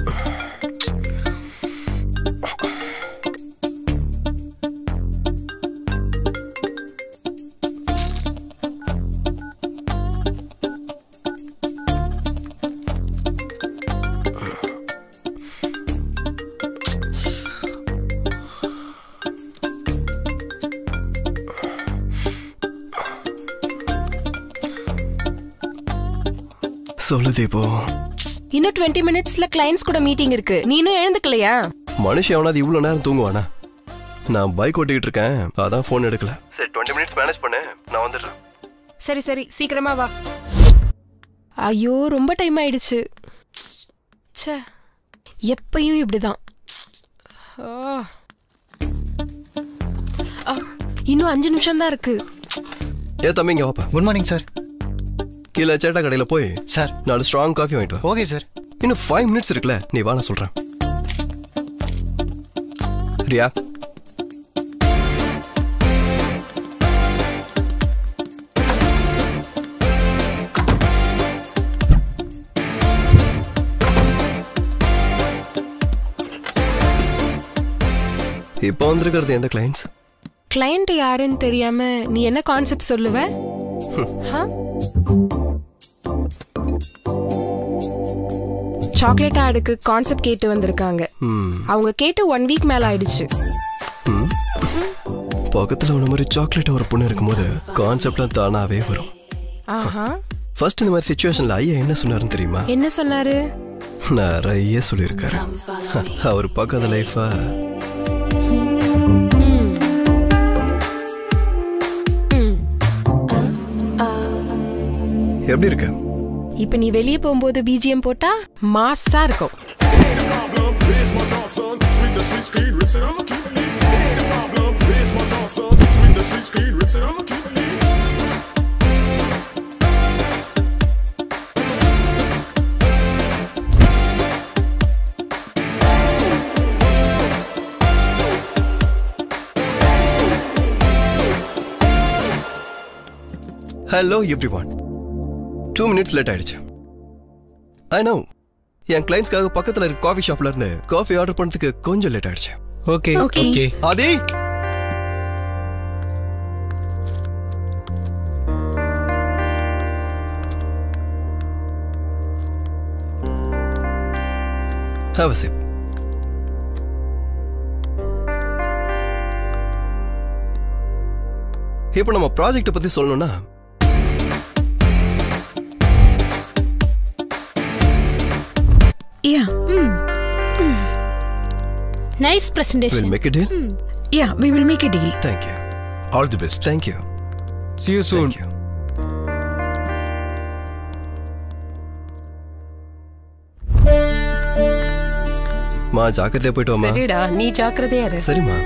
சொல்லு தீபு இன்னும் டுவெண்ட்டி மினிட்ஸ்ல கிளைண்ட்ஸ் கூட மீட்டிங் இருக்கு நீனும் எழுந்துக்கலையா மனுஷன் எவனாவது இவ்வளோ நேரம் தூங்குவானா நான் பைக் ஓட்டிக்கிட்டு இருக்கேன் அதான் ஃபோன் எடுக்கல சரி டுவெண்ட்டி மினிட்ஸ் மேனேஜ் பண்ணு நான் வந்துடுறேன் சரி சரி சீக்கிரமா வா ஐயோ ரொம்ப டைம் ஆயிடுச்சு ச்சே எப்பயும் இப்படிதான் ஆ. ஆ, இன்னும் அஞ்சு நிமிஷம் தான் இருக்கு ஏ தம்பி இங்க வாப்பா குட் மார்னிங் சார் கீழே சேட்டா கடையில் போய் சார் நாலு ஸ்ட்ராங் காஃபி வாங்கிட்டு வா ஓகே சார் இன்னும் ஃபைவ் மினிட்ஸ் இருக்குல்ல நீ வா நான் சொல்றேன் ரியா இப்போ வந்திருக்கிறது எந்த கிளைண்ட்ஸ் கிளையண்ட் யாருன்னு தெரியாம நீ என்ன கான்செப்ட் சொல்லுவ ஆ? சாக்லேட் ஆடுக்கு கான்செப்ட் கேட்டு வந்திருக்காங்க ம் அவங்க கேட்டு ஒன் வீக் மேல ஆயிடுச்சு ம். பக்கத்துல உன்ன மாதிரி சாக்லேட் ஒரு பொண்ணு இருக்கும்போது கான்செப்ட்லாம் தானாவே வரும் ஆஹா ஃபர்ஸ்ட் இந்த மாதிரி சுச்சுவேஷன்ல ஐயா என்ன சொன்னாருன்னு தெரியுமா என்ன சொன்னாரு நிறைய சொல்லியிருக்காரு அவர் பக்கத்து லைஃபா எப்படி இருக்கு இப்ப நீ வெளியே போகும்போது பிஜிஎம் போட்டா மாஸா இருக்கும் hello everyone two minutes late ஆயிடுச்சு ஐ நோ என் கிளைண்ட்ஸ்க்காக பக்கத்துல இருக்க காஃபி ஷாப்ல இருந்து காஃபி ஆர்டர் பண்ணதுக்கு கொஞ்சம் லேட் ஆயிடுச்சு okay Okay. Okay Aadhi Have a sip. இப்போ நம்ம ப்ராஜெக்ட் பத்தி சொல்லணும்னா Yeah, nice will presentation make it yeah, we will make a deal. Thank you all the best thank you see you soon thank you மா ஜாக்கிரதையா போயிட்டு வாமா சரிடா நீ ஜாக்கிரதையா இரு சரிம்மா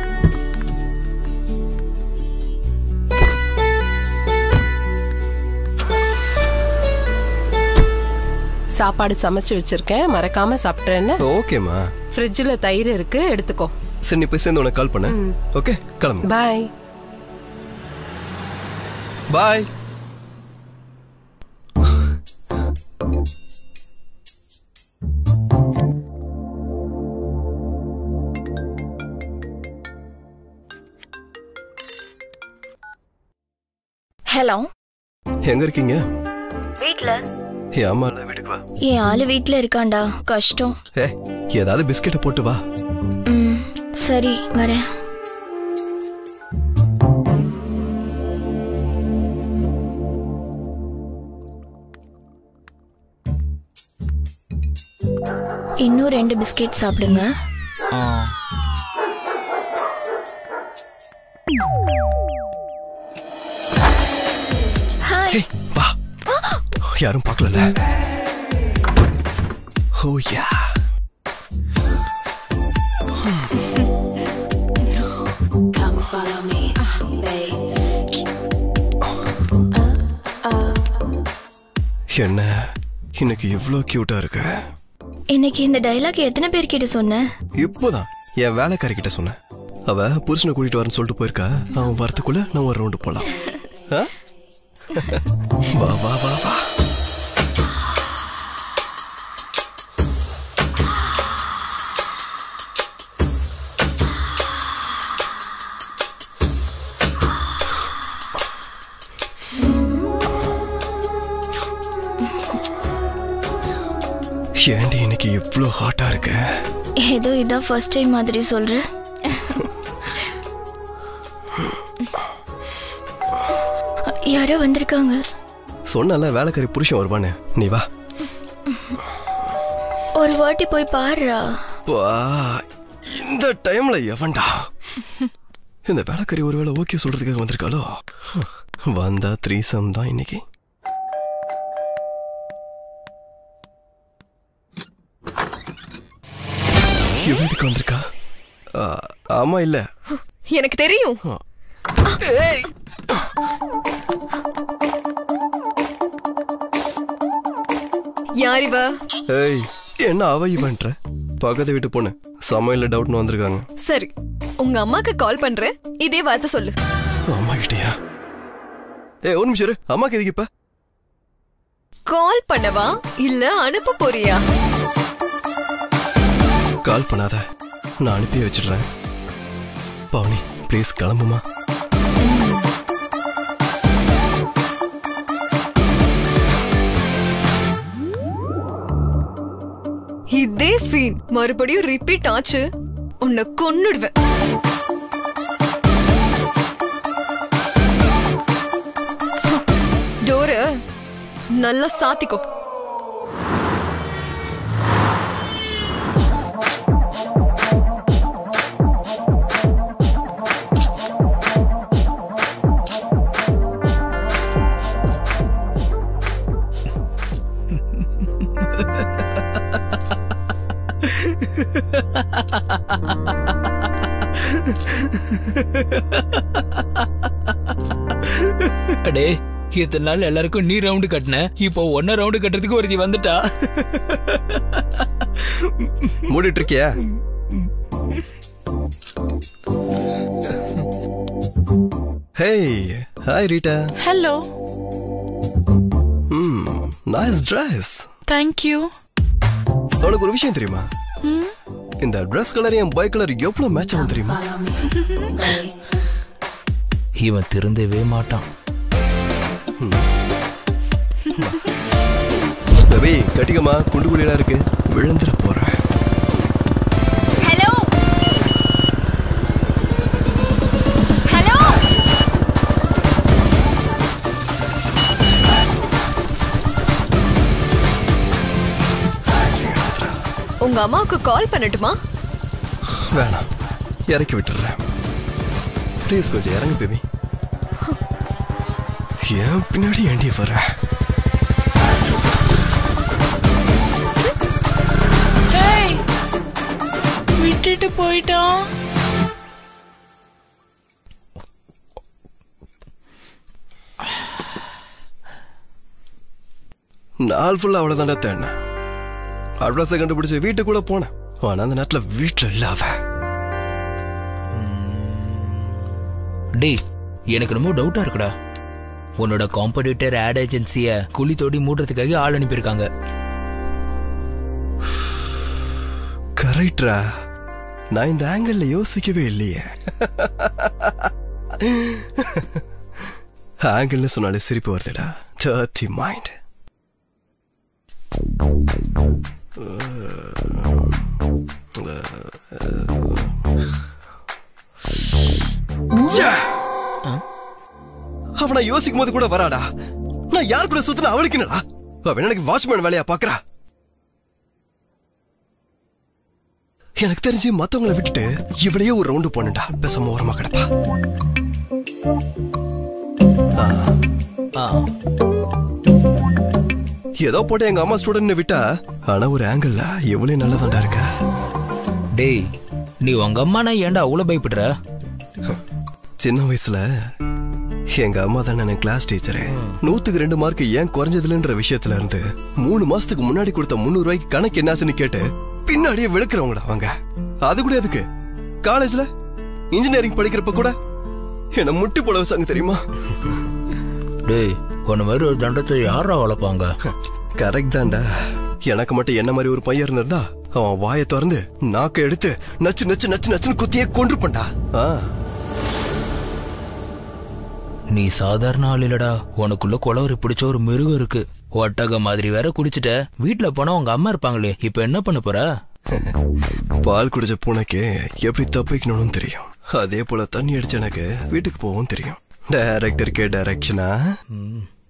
சாப்பாடு சமைச்சு வச்சிருக்கேன் மறக்காம சாப்பிட்றேன்னு ஓகேம்மா ஃப்ரிட்ஜில் தயிர் இருக்கு எடுத்துக்கோ சரி நீ போய் சேர்ந்து உனக்கு கால் பண்ண ஓகே கிளம்பு பாய் பாய் ஹலோ எங்க இருக்கீங்க வீட்ல ஏ அம்மா இல்ல வீட்டுக்கு வா என் ஆளு வீட்ல இருக்கான்டா கஷ்டம் ஏ ஏதாவது பிஸ்கெட்டை போட்டு வா ம் சரி வரேன் இன்னும் ரெண்டு பிஸ்கெட் சாப்பிடுங்க ஹாய் ஏய் வா யாரும் பார்க்கலல ஓ யா என்ன இன்னைக்கு இவ்ளோ கியூட்டா இருக்கு இன்னைக்கு இந்த டைலாக் எத்தனை பேர்கிட்ட சொன்ன இப்போதான் என் வேலைக்காரி கிட்ட சொன்னேன் அவ புருஷனை கூட்டிட்டு வரேன்னு சொல்லிட்டு போயிருக்கா அவன் வரதுக்குள்ள நான் ஒரு ரவுண்டு போலாம் ஆ? வா வா வா வா ஏண்டி இன்னைக்கு இவ்வளோ ஹாட்டா இருக்கு ஏதோ இதான் ஃபர்ஸ்ட் டைம் மாதிரி சொல்ற யாரோ வந்திருக்காங்க சொன்னல வேலைக்காரி புருஷன் வருவான்னு நீ வா ஒரு வாட்டி போய் பாருடா பா இந்த டைம்ல எவன்டா இந்த வேலைக்காரி ஒருவேளை ஓகே சொல்றதுக்காக வந்திருக்காளோ வந்தா த்ரீசம் தான் இன்னைக்கு இவன் எதுக்கு வந்திருக்கா ஆ, ஆமா இல்ல எனக்கு தெரியும் ஏய் யார் இவ ஏய் என்ன அவ இவன்ற பக்கத்து வீட்டு பொண்ணு சமையல்ல டவுட்னு வந்திருக்காங்க சரி உங்க அம்மாக்கு கால் பண்றேன் இதே வார்த்தை சொல்லு அம்மா கிட்டயா ஏய் ஒரு நிமிஷம் இரு. அம்மாக்கு எதுக்கு இப்ப கால் பண்ணவா இல்ல அனுப்ப போறியா கால் பண்ணாத நான் அனுப்பி வச்சிடுறேன் பவனி ப்ளீஸ் கிளம்புமா இதே சீன் மறுபடியும் ரிப்பீட் ஆச்சு உன்னை கொன்னுடுவேன் டோரு நல்லா சாத்திக்கோ அடே இத்தனை நாள் எல்லாருக்கும் நீ ரவுண்டு கட்டின இப்போ ஒன்ன ரவுண்டு கட்டுறதுக்கு ஒருத்தி வந்துட்டா மூடிட்டு இருக்கியா ஹேய் ஹாய் ரீட்டா Hello. ம் நைஸ் ட்ரெஸ் Thank you. உனக்கு ஒரு விஷயம் தெரியுமா இந்த ட்ரெஸ் கலர் என் பைக் கலர் எவ்வளவு மேட்ச் ஆகும் தெரியுமா இவன் திருந்தவே மாட்டான் ரவி கட்டிக்கமா குண்டு குழியெல்லாம் இருக்கு விழுந்துட போறேன் ஹலோ ஹலோ சரி எடுத்துடா. உங்க அம்மாவுக்கு கால் பண்ணட்டுமா வேணாம் இறக்கி விட்டுடுறேன் ப்ளீஸ் கொஞ்சம் இறங்கு பேபி ஏன் பின்னாடி ஏண்டி வர Hey. விட்டுட்டு போயிட்டான் நாள் ஃபுல்லா அவ்வளவுதான்டா தேடினேன் அட்ரஸை கண்டுபிடிச்சு வீட்டுக்கு கூட போனேன் ஆனா அந்த நேரத்துல வீட்டுல இல்ல அவ டேய் எனக்கு ரொம்ப டவுட்டா இருக்குடா உன்னோட காம்படிட்டர் ஆட் ஏஜென்சிய குழி தோண்டி மூடுறதுக்காக ஆள் அனுப்பியிருக்காங்க கரெக்டா நான் இந்த ஆங்கிள் யோசிக்கவே இல்லையே ஆங்கிள்னு சொன்னாலே சிரிப்பு வருதுடா டர்ட்டி மைண்ட் அவனை யோசிக்கும் போது கூட வராடா நான் யார் கூட சுத்தின அவளுக்கு என்னடா அவன் எனக்கு வாட்ச்மேன் வேலையா பாக்குறா எனக்கு தெரிஞ்சு மத்தவங்கள விட்டுட்டு இவளையே ஒரு ரவுண்டு போனடா பேசாம ஓரமா கிடப்பா ஆ ஏதோ போட்டு எங்க அம்மா ஸ்டூடெண்ட் விட்டா ஆனா ஒரு ஆங்கிள் எவ்வளவு நல்லதாண்டா இருக்கா டேய் நீ உங்க அம்மானா ஏன்டா அவ்வளவு பயப்படுற சின்ன வயசுல எங்க அம்மா தானே எனக்கு கிளாஸ் டீச்சரு நூத்துக்கு ரெண்டு மார்க் ஏன் குறைஞ்சதுலன்ற விஷயத்துல இருந்து மூணு மாசத்துக்கு முன்னாடி கொடுத்த முந்நூறு ரூபாய்க்கு கணக்கு என்னாச்சுன்னு கேட்டு பின்னாடியே விளக்குறவங்கடா அவங்க அது கூட எதுக்கு காலேஜ்ல இன்ஜினியரிங் படிக்கிறப்ப கூட என்ன முட்டி போட வச்சாங்க தெரியுமா டேய் உன்ன மாதிரி ஒரு தண்டத்தை யாரா வளர்ப்பாங்க கரெக்ட் தான்டா எனக்கு மட்டும் என்ன மாதிரி ஒரு பையன் இருந்திருந்தா அவன் வாயை திறந்து நாக்க எடுத்து நச்சு நச்சு நச்சு நச்சுன்னு குத்தியே கொண்டிருப்பண்டா ஆ நீ சாதாரண ஆள் இல்லடா உனக்குள்ள குளவரி பிடிச்ச ஒரு மிருகம் இருக்கு ஒட்டக மாதிரி வேற குடிச்சிட்ட வீட்ல போனா உங்க அம்மா இருப்பாங்களே இப்ப என்ன பண்ண போற பால் குடிச்ச பூனைக்கு எப்படி தப்பிக்கணும்னு தெரியும் அதே போல தண்ணி அடிச்ச எனக்கு வீட்டுக்கு போகவும் தெரியும் டைரக்டருக்கே டைரக்ஷனா ம்.